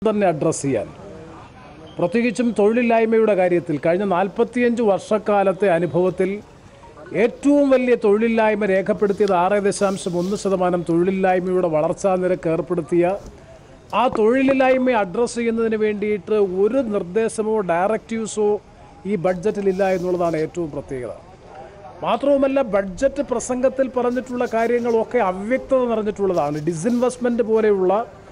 തന്നെ അഡ്രസ്സ് ചെയ്യാൻ പ്രത്യേകിച്ചും തൊഴിലില്ലായ്മയുടെ കാര്യത്തിൽ കഴിഞ്ഞ നാൽപ്പത്തിയഞ്ച് വർഷക്കാലത്തെ അനുഭവത്തിൽ ഏറ്റവും വലിയ തൊഴിലില്ലായ്മ രേഖപ്പെടുത്തിയത് ആറ് ദശാംശം ഒന്ന് ശതമാനം തൊഴിലില്ലായ്മയുടെ വളർച്ചാ നിരക്ക് ഏർപ്പെടുത്തിയ ആ തൊഴിലില്ലായ്മയെ അഡ്രസ്സ് ചെയ്യുന്നതിന് വേണ്ടിയിട്ട് ഒരു നിർദ്ദേശമോ ഡയറക്റ്റീവ്സോ ഈ ബഡ്ജറ്റിലില്ല എന്നുള്ളതാണ് ഏറ്റവും പ്രത്യേകത മാത്രവുമല്ല ബഡ്ജറ്റ് പ്രസംഗത്തിൽ പറഞ്ഞിട്ടുള്ള കാര്യങ്ങളൊക്കെ അവ്യക്തത നിറഞ്ഞിട്ടുള്ളതാണ് ഡിസിൻവെസ്റ്റ്മെൻറ്റ് പോലെയുള്ള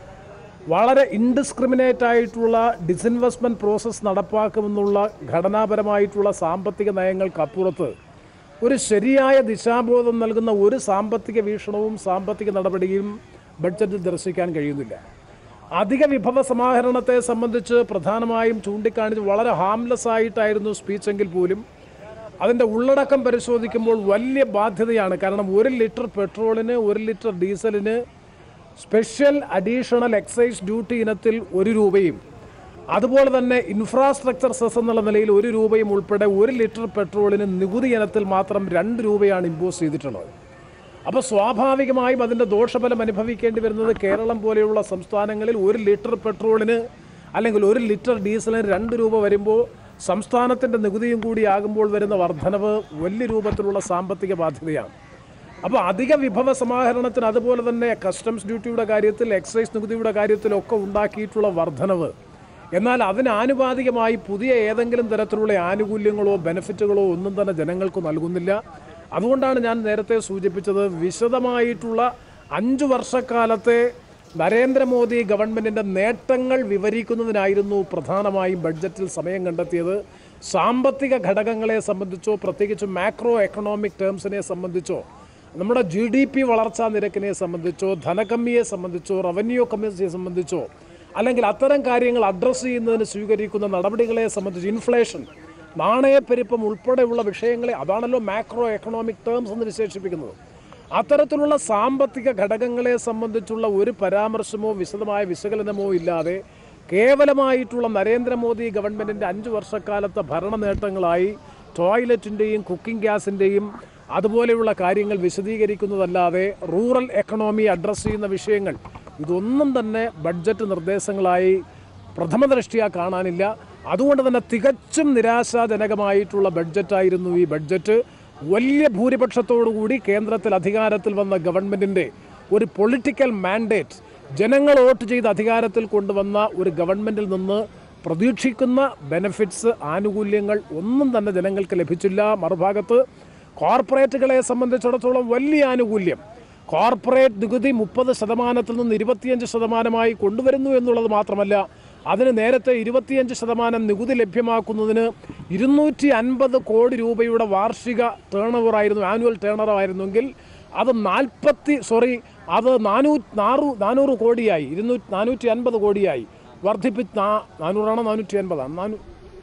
വളരെ ഇൻഡിസ്ക്രിമിനേറ്റ് ആയിട്ടുള്ള ഡിസിൻവെസ്റ്റ്മെൻറ്റ് പ്രോസസ്സ് നടപ്പാക്കുമെന്നുള്ള ഘടനാപരമായിട്ടുള്ള സാമ്പത്തിക നയങ്ങൾക്കപ്പുറത്ത് ഒരു ശരിയായ ദിശാബോധം നൽകുന്ന ഒരു സാമ്പത്തിക വീക്ഷണവും സാമ്പത്തിക നടപടിയും ബഡ്ജറ്റിൽ ദർശിക്കാൻ കഴിയുന്നില്ല അധിക വിഭവ സമാഹരണത്തെ സംബന്ധിച്ച് പ്രധാനമായും ചൂണ്ടിക്കാണിച്ച് വളരെ ഹാംലെസ് ആയിട്ടായിരുന്നു സ്പീച്ചെങ്കിൽ പോലും അതിൻ്റെ ഉള്ളടക്കം പരിശോധിക്കുമ്പോൾ വലിയ ബാധ്യതയാണ് കാരണം ഒരു ലിറ്റർ പെട്രോളിന് ഒരു ലിറ്റർ ഡീസലിന് സ്പെഷ്യൽ അഡീഷണൽ എക്സൈസ് ഡ്യൂട്ടി ഇനത്തിൽ ഒരു രൂപയും അതുപോലെ തന്നെ ഇൻഫ്രാസ്ട്രക്ചർ സെസ് എന്നുള്ള നിലയിൽ ഒരു രൂപയും ഉൾപ്പെടെ ഒരു ലിറ്റർ പെട്രോളിന് നികുതി ഇനത്തിൽ മാത്രം രണ്ട് രൂപയാണ് ഇമ്പോസ് ചെയ്തിട്ടുള്ളത് അപ്പോൾ സ്വാഭാവികമായും അതിൻ്റെ ദോഷഫലം അനുഭവിക്കേണ്ടി വരുന്നത് കേരളം പോലെയുള്ള സംസ്ഥാനങ്ങളിൽ ഒരു ലിറ്റർ പെട്രോളിന് അല്ലെങ്കിൽ ഒരു ലിറ്റർ ഡീസലിന് രണ്ട് രൂപ വരുമ്പോൾ സംസ്ഥാനത്തിൻ്റെ നികുതിയും കൂടി ആകുമ്പോൾ വരുന്ന വർധനവ് വലിയ രൂപത്തിലുള്ള സാമ്പത്തിക ബാധ്യതയാണ് അപ്പോൾ അധിക വിഭവ സമാഹരണത്തിന് അതുപോലെ തന്നെ കസ്റ്റംസ് ഡ്യൂട്ടിയുടെ കാര്യത്തിൽ എക്സൈസ് നികുതിയുടെ കാര്യത്തിലൊക്കെ ഉണ്ടാക്കിയിട്ടുള്ള വർധനവ് എന്നാൽ അതിന് ആനുപാതികമായി പുതിയ ഏതെങ്കിലും തരത്തിലുള്ള ആനുകൂല്യങ്ങളോ ബെനിഫിറ്റുകളോ ഒന്നും തന്നെ ജനങ്ങൾക്ക് നൽകുന്നില്ല അതുകൊണ്ടാണ് ഞാൻ നേരത്തെ സൂചിപ്പിച്ചത് വിശദമായിട്ടുള്ള അഞ്ചു വർഷക്കാലത്തെ നരേന്ദ്രമോദി ഗവൺമെൻറ്റിൻ്റെ നേട്ടങ്ങൾ വിവരിക്കുന്നതിനായിരുന്നു പ്രധാനമായും ബഡ്ജറ്റിൽ സമയം കണ്ടെത്തിയത് സാമ്പത്തിക ഘടകങ്ങളെ സംബന്ധിച്ചോ പ്രത്യേകിച്ച് മാക്രോ എക്കണോമിക് ടേംസിനെ സംബന്ധിച്ചോ നമ്മുടെ ജി ഡി പി വളർച്ചാ നിരക്കിനെ സംബന്ധിച്ചോ ധനകമ്മിയെ സംബന്ധിച്ചോ റവന്യൂ കമ്മിയെ സംബന്ധിച്ചോ അല്ലെങ്കിൽ അത്തരം കാര്യങ്ങൾ അഡ്രസ്സ് ചെയ്യുന്നതിന് സ്വീകരിക്കുന്ന നടപടികളെ സംബന്ധിച്ച് ഇൻഫ്ലേഷൻ നാണയപ്പെരുപ്പം ഉൾപ്പെടെയുള്ള വിഷയങ്ങളെ അതാണല്ലോ മാക്രോ എക്കണോമിക് ടേംസ് എന്ന് വിശേഷിപ്പിക്കുന്നത് അത്തരത്തിലുള്ള സാമ്പത്തിക ഘടകങ്ങളെ സംബന്ധിച്ചുള്ള ഒരു പരാമർശമോ വിശദമായ വിശകലനമോ ഇല്ലാതെ കേവലമായിട്ടുള്ള നരേന്ദ്രമോദി ഗവൺമെൻറ്റിൻ്റെ അഞ്ച് വർഷക്കാലത്തെ ഭരണ നേട്ടങ്ങളായി ടോയ്ലറ്റിൻ്റെയും കുക്കിംഗ് ഗ്യാസിൻ്റെയും അതുപോലെയുള്ള കാര്യങ്ങൾ വിശദീകരിക്കുന്നതല്ലാതെ റൂറൽ എക്കണോമി അഡ്രസ്സ് ചെയ്യുന്ന വിഷയങ്ങൾ ഇതൊന്നും തന്നെ ബഡ്ജറ്റ് നിർദ്ദേശങ്ങളായി പ്രഥമ ദൃഷ്ടിയ കാണാനില്ല അതുകൊണ്ട് തന്നെ തികച്ചും നിരാശാജനകമായിട്ടുള്ള ബഡ്ജറ്റായിരുന്നു ഈ ബഡ്ജറ്റ് വലിയ ഭൂരിപക്ഷത്തോടുകൂടി കേന്ദ്രത്തിൽ അധികാരത്തിൽ വന്ന ഗവൺമെൻറ്റിൻ്റെ ഒരു പൊളിറ്റിക്കൽ മാൻഡേറ്റ് ജനങ്ങൾ വോട്ട് ചെയ്ത് അധികാരത്തിൽ കൊണ്ടുവന്ന ഒരു ഗവൺമെൻറ്റിൽ നിന്ന് പ്രതീക്ഷിക്കുന്ന ബെനിഫിറ്റ്സ് ആനുകൂല്യങ്ങൾ ഒന്നും തന്നെ ജനങ്ങൾക്ക് ലഭിച്ചില്ല മറുഭാഗത്ത് കോർപ്പറേറ്റുകളെ സംബന്ധിച്ചിടത്തോളം വലിയ ആനുകൂല്യം കോർപ്പറേറ്റ് നികുതി മുപ്പത് ശതമാനത്തിൽ നിന്ന് ഇരുപത്തിയഞ്ച് ശതമാനമായി കൊണ്ടുവരുന്നു എന്നുള്ളത് മാത്രമല്ല അതിന് നേരത്തെ ഇരുപത്തിയഞ്ച് ശതമാനം നികുതി ലഭ്യമാക്കുന്നതിന് ഇരുന്നൂറ്റി അൻപത് കോടി രൂപയുടെ വാർഷിക ടേൺ ഓവർ ആയിരുന്നു ആനുവൽ ടേൺ ഓവർ ആയിരുന്നെങ്കിൽ അത് നാൽപ്പത്തി സോറി അത് നാനൂ നാറു നാനൂറ് കോടിയായി ഇരുന്നൂറ്റി നാനൂറ്റി അൻപത് കോടിയായി വർദ്ധിപ്പിച്ച് നാ- നാനൂറാണോ നാനൂറ്റി അൻപതാണ് നാനൂ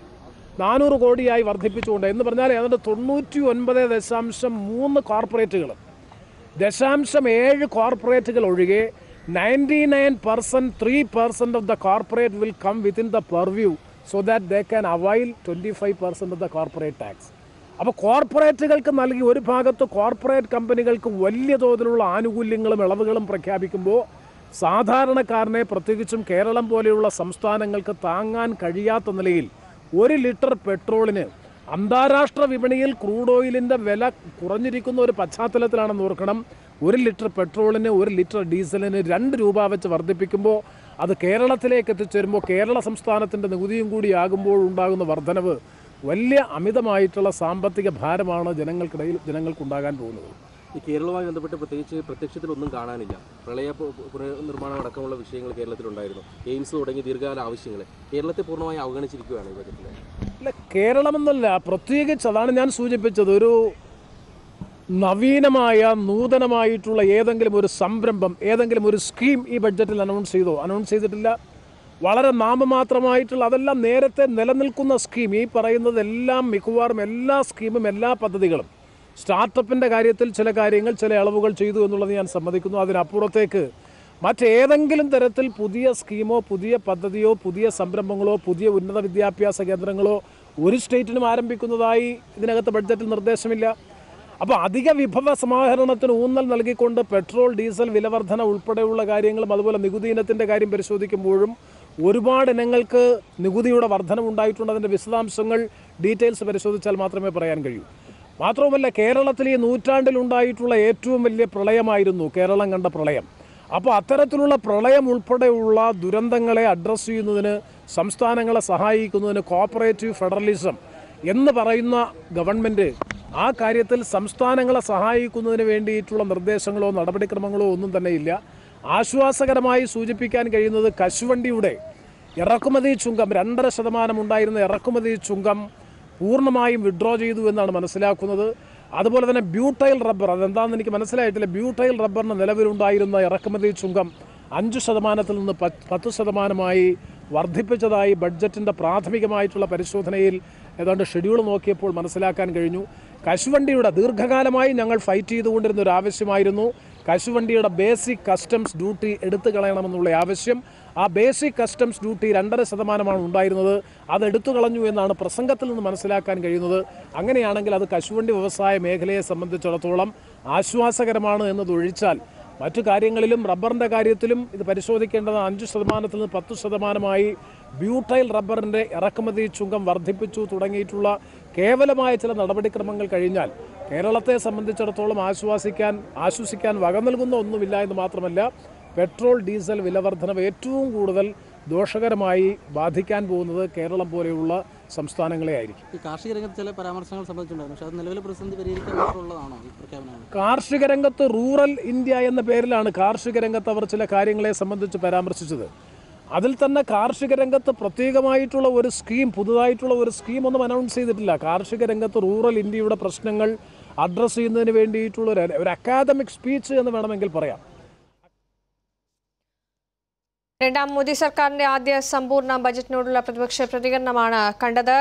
നാനൂറ് കോടിയായി വർദ്ധിപ്പിച്ചുകൊണ്ട് എന്ന് പറഞ്ഞാൽ ഏതാണ്ട് തൊണ്ണൂറ്റി ഒൻപത് ദശാംശം മൂന്ന് കോർപ്പറേറ്റുകൾ ദശാംശം ഏഴ് കോർപ്പറേറ്റുകൾ ഒഴികെ ninety nine percent three percent of the corporate will come within the purview so that they can avail twenty five percent of the corporate tax അപ്പോൾ കോർപ്പറേറ്റുകൾക്ക് നൽകി ഒരു ഭാഗത്ത് കോർപ്പറേറ്റ് കമ്പനികൾക്ക് വലിയ തോതിലുള്ള ആനുകൂല്യങ്ങളും ഇളവുകളും പ്രഖ്യാപിക്കുമ്പോൾ സാധാരണക്കാരനെ പ്രത്യേകിച്ചും കേരളം പോലെയുള്ള സംസ്ഥാനങ്ങൾക്ക് താങ്ങാൻ കഴിയാത്ത നിലയിൽ ഒരു ലിറ്റർ പെട്രോളിന് അന്താരാഷ്ട്ര വിപണിയിൽ ക്രൂഡ് ഓയിലിൻ്റെ വില കുറഞ്ഞിരിക്കുന്ന ഒരു പശ്ചാത്തലത്തിലാണെന്ന് ഓർക്കണം ഒരു ലിറ്റർ പെട്രോളിന് ഒരു ലിറ്റർ ഡീസലിന് രണ്ട് രൂപ വെച്ച് വർദ്ധിപ്പിക്കുമ്പോൾ അത് കേരളത്തിലേക്ക് എത്തിച്ചേരുമ്പോൾ കേരള സംസ്ഥാനത്തിൻ്റെ നികുതിയും കൂടി ആകുമ്പോൾ ഉണ്ടാകുന്ന വർധനവ് വലിയ അമിതമായിട്ടുള്ള സാമ്പത്തിക ഭാരമാണ് ജനങ്ങൾക്കിടയിൽ ജനങ്ങൾക്കുണ്ടാകാൻ പോകുന്നത് ഈ കേരളവുമായി ബന്ധപ്പെട്ട് പ്രത്യേകിച്ച് പ്രത്യക്ഷത്തിലൊന്നും കാണാനില്ല പ്രളയ പു- പു- പുനർനിർമ്മാണം അടക്കമുള്ള വിഷയങ്ങൾ കേരളത്തിലുണ്ടായിരുന്നു എയിംസ് തുടങ്ങിയ ദീർഘകാല ആവശ്യങ്ങൾ കേരളത്തെ പൂർണ്ണമായി അവഗണിച്ചിരിക്കുകയാണ് ഈ ബജറ്റിൽ അല്ല കേരളമെന്നല്ല പ്രത്യേകിച്ച് അതാണ് ഞാൻ സൂചിപ്പിച്ചത് ഒരു നവീനമായ നൂതനമായിട്ടുള്ള ഏതെങ്കിലും ഒരു സംരംഭം ഏതെങ്കിലും ഒരു സ്കീം ഈ ബഡ്ജറ്റിൽ അനൗൺസ് ചെയ്തോ അനൗൺസ് ചെയ്തിട്ടില്ല വളരെ നാമമാത്രമായിട്ടുള്ള അതെല്ലാം നേരത്തെ നിലനിൽക്കുന്ന സ്കീം ഈ പറയുന്നതെല്ലാം മിക്കവാറും എല്ലാ സ്കീമും എല്ലാ പദ്ധതികളും സ്റ്റാർട്ടപ്പിൻ്റെ കാര്യത്തിൽ ചില കാര്യങ്ങൾ ചില അളവുകൾ ചെയ്തു എന്നുള്ളത് ഞാൻ സമ്മതിക്കുന്നു അതിനപ്പുറത്തേക്ക് മറ്റേതെങ്കിലും തരത്തിൽ പുതിയ സ്കീമോ പുതിയ പദ്ധതിയോ പുതിയ സംരംഭങ്ങളോ പുതിയ ഉന്നത വിദ്യാഭ്യാസ കേന്ദ്രങ്ങളോ ഒരു സ്റ്റേറ്റിനും ആരംഭിക്കുന്നതായി ഇതിനകത്ത് ബഡ്ജറ്റിൽ നിർദ്ദേശമില്ല അപ്പോൾ അധിക വിഭവ സമാഹരണത്തിന് ഊന്നൽ നൽകിക്കൊണ്ട് പെട്രോൾ ഡീസൽ വിലവർധന ഉൾപ്പെടെയുള്ള കാര്യങ്ങളും അതുപോലെ നികുതി ഇനത്തിൻ്റെ കാര്യം പരിശോധിക്കുമ്പോഴും ഒരുപാട് ഇനങ്ങൾക്ക് നികുതിയുടെ വർധനമുണ്ടായിട്ടുണ്ട് അതിൻ്റെ വിശദാംശങ്ങൾ ഡീറ്റെയിൽസ് പരിശോധിച്ചാൽ മാത്രമേ പറയാൻ കഴിയൂ മാത്രവുമല്ല കേരളത്തിൽ ഈ നൂറ്റാണ്ടിലുണ്ടായിട്ടുള്ള ഏറ്റവും വലിയ പ്രളയമായിരുന്നു കേരളം കണ്ട പ്രളയം അപ്പോൾ അത്തരത്തിലുള്ള പ്രളയം ഉൾപ്പെടെയുള്ള ദുരന്തങ്ങളെ അഡ്രസ്സ് ചെയ്യുന്നതിന് സംസ്ഥാനങ്ങളെ സഹായിക്കുന്നതിന് കോപ്പറേറ്റീവ് ഫെഡറലിസം എന്ന് പറയുന്ന ഗവൺമെൻറ് ആ കാര്യത്തിൽ സംസ്ഥാനങ്ങളെ സഹായിക്കുന്നതിന് വേണ്ടിയിട്ടുള്ള നിർദ്ദേശങ്ങളോ നടപടിക്രമങ്ങളോ ഒന്നും തന്നെ ഇല്ല ആശ്വാസകരമായി സൂചിപ്പിക്കാൻ കഴിയുന്നത് കശുവണ്ടിയുടെ ഇറക്കുമതി ചുങ്കം രണ്ടര ശതമാനം ഉണ്ടായിരുന്ന ഇറക്കുമതി ചുങ്കം പൂർണ്ണമായും വിഡ്രോ ചെയ്തു എന്നാണ് മനസ്സിലാക്കുന്നത് അതുപോലെ തന്നെ ബ്യൂട്ടൈൽ റബ്ബർ അതെന്താണെന്ന് എനിക്ക് മനസ്സിലായിട്ടില്ല ബ്യൂട്ടൈൽ റബ്ബറിന് നിലവിലുണ്ടായിരുന്ന ഇറക്കുമതി ചുങ്കം അഞ്ച് ശതമാനത്തിൽ നിന്ന് പത്ത് പത്ത് ശതമാനമായി വർദ്ധിപ്പിച്ചതായി ബഡ്ജറ്റിൻ്റെ പ്രാഥമികമായിട്ടുള്ള പരിശോധനയിൽ ഏതാണ്ട് ഷെഡ്യൂൾ നോക്കിയപ്പോൾ മനസ്സിലാക്കാൻ കഴിഞ്ഞു കശുവണ്ടിയുടെ ദീർഘകാലമായി ഞങ്ങൾ ഫൈറ്റ് ചെയ്തുകൊണ്ടിരുന്ന ഒരു ആവശ്യമായിരുന്നു കശുവണ്ടിയുടെ ബേസിക് കസ്റ്റംസ് ഡ്യൂട്ടി എടുത്തു കളയണമെന്നുള്ള ആവശ്യം ആ ബേസിക് കസ്റ്റംസ് ഡ്യൂട്ടി രണ്ടര ശതമാനമാണ് ഉണ്ടായിരുന്നത് അത് എടുത്തു കളഞ്ഞു എന്നാണ് പ്രസംഗത്തിൽ നിന്ന് മനസ്സിലാക്കാൻ കഴിയുന്നത് അങ്ങനെയാണെങ്കിൽ അത് കശുവണ്ടി വ്യവസായ മേഖലയെ സംബന്ധിച്ചിടത്തോളം ആശ്വാസകരമാണ് എന്നതൊഴിച്ചാൽ മറ്റു കാര്യങ്ങളിലും റബ്ബറിൻ്റെ കാര്യത്തിലും ഇത് പരിശോധിക്കേണ്ടത് അഞ്ച് ശതമാനത്തിൽ നിന്ന് പത്ത് ശതമാനമായി ബ്യൂട്ടൈൽ റബ്ബറിൻ്റെ ഇറക്കുമതി ചുങ്കം വർദ്ധിപ്പിച്ചു തുടങ്ങിയിട്ടുള്ള കേവലമായ ചില നടപടിക്രമങ്ങൾ കഴിഞ്ഞാൽ കേരളത്തെ സംബന്ധിച്ചിടത്തോളം ആശ്വാസിക്കാൻ ആശ്വസിക്കാൻ വക നൽകുന്ന ഒന്നുമില്ല എന്ന് മാത്രമല്ല പെട്രോൾ ഡീസൽ വിലവർധനവ് ഏറ്റവും കൂടുതൽ ദോഷകരമായി ബാധിക്കാൻ പോകുന്നത് കേരളം പോലെയുള്ള സംസ്ഥാനങ്ങളെ ആയിരിക്കും ഈ കാർഷിക രംഗത്ത് ചില പരാമർശങ്ങൾ സംബന്ധിച്ചിട്ടുണ്ടായിരുന്നു പക്ഷേ അത് നിലവിലെ പ്രതിസന്ധി പരിഹരിക്കാൻ മാത്രമുള്ളതാണോ ഈ പ്രഖ്യാപനങ്ങൾ കാർഷിക രംഗത്ത് റൂറൽ ഇന്ത്യ എന്ന പേരിലാണ് കാർഷിക രംഗത്ത് അവർ ചില കാര്യങ്ങളെ സംബന്ധിച്ച് പരാമർശിച്ചത് അതിൽ തന്നെ കാർഷിക രംഗത്ത് പ്രത്യേകമായിട്ടുള്ള ഒരു സ്കീം പുതുതായിട്ടുള്ള ഒരു സ്കീം ഒന്നും അനൗൺസ് ചെയ്തിട്ടില്ല കാർഷിക രംഗത്ത് റൂറൽ ഇന്ത്യയുടെ പ്രശ്നങ്ങൾ അഡ്രസ്സ് ചെയ്യുന്നതിന് വേണ്ടിയിട്ടുള്ള ഒരു ഒരു അക്കാദമിക് സ്പീച്ച് എന്ന് വേണമെങ്കിൽ പറയാം രണ്ടാം മോദി സർക്കാരിന്റെ ആദ്യ സമ്പൂർണ്ണ ബജറ്റിനോടുള്ള പ്രതിപക്ഷ പ്രതികരണമാണ് കണ്ടത്